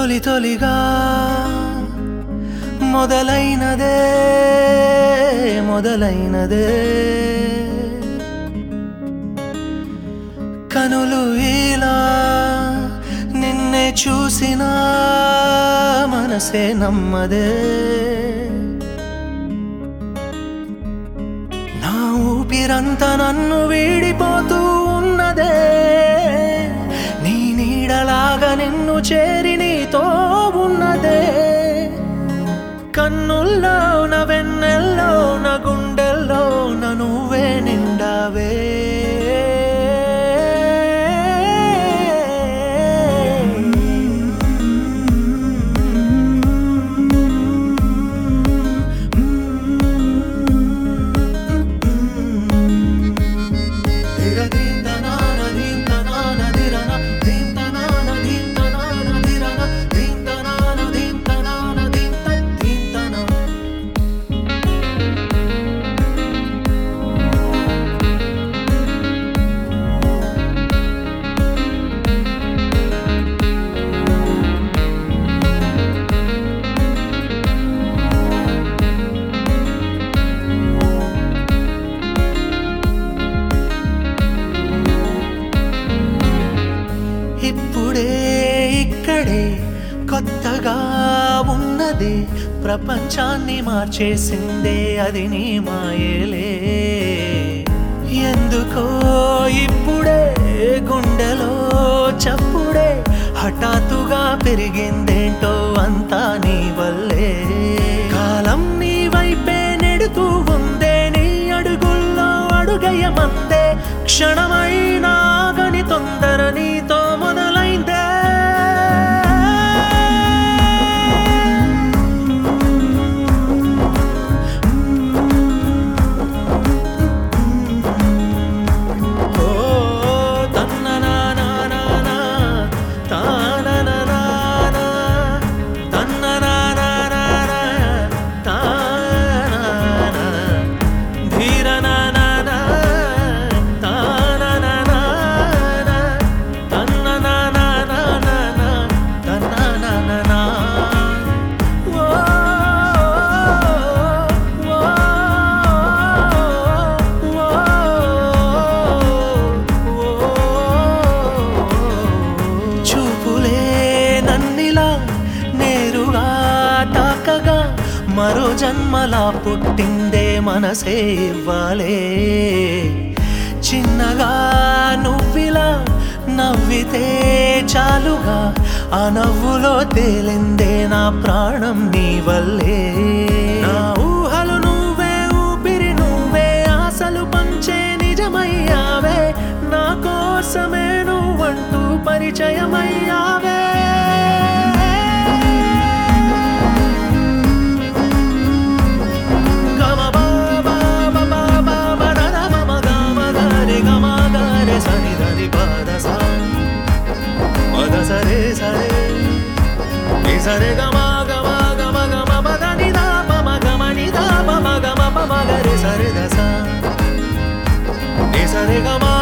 తొలి తొలిగా మొదలైనదే మొదలైనదే కనులు ఇలా నిన్నే చూసిన మనసే నమ్మదే నా ఊపిరంతా నన్ను వీడిపోతూ ఉన్నదే నీ నీడలాగా నిన్ను చేరి నీతో ఉన్నదే కన్నుల్లో నా వెన్నెల్లో నా గుండెల్లో నా నువ్వే నిండావే ఇప్పుడే ఇక్కడే కొత్తగా ఉన్నది ప్రపంచాన్ని మార్చేసిందే అది నీ మాయలే ఎందుకో ఇప్పుడే గుండెలో చప్పుడే హఠాత్తుగా పెరిగిందేంటో అంతా నీ వల్లే కాలం నీ వైపే నెడుతూ ఉందే నీ అడుగుల్లో అడుగయమందే క్షణమైనా గని తొందర నీతో మొదలైందే ఓ తన్ననానానానా, తానననానా, తన్ననానానానా, తానానా, ధీరనానానా, తానననానా, తన్ననానానానా, తన్ననానానా. ఓ, ఓ, చూపులే నన్నిలా నేరుగా తాకగా మరో జన్మలా పుట్టిందే మనసే ఇవ్వాలే చిన్నగా నువ్విలా నవ్వితే చాలుగా ఆ నవ్వులో తేలిందే నా ప్రాణం నీ వల్లే నా ఊహలు నువ్వే ఊపిరి నువ్వే ఆశలు పంచే నిజమయ్యావే నా కోసమే నువ్వంటూ పరిచయమయ్యావే గమ బాబా బాబా బాబా దద మమ గమ గరి గమ గరి సరి దని పద సా పద సరే సరే ని సరే గమ గమ గమ గమ పద ని దా పమ గమ ని దా పమ గమ పమ గరి సరే దస ని సరే గమ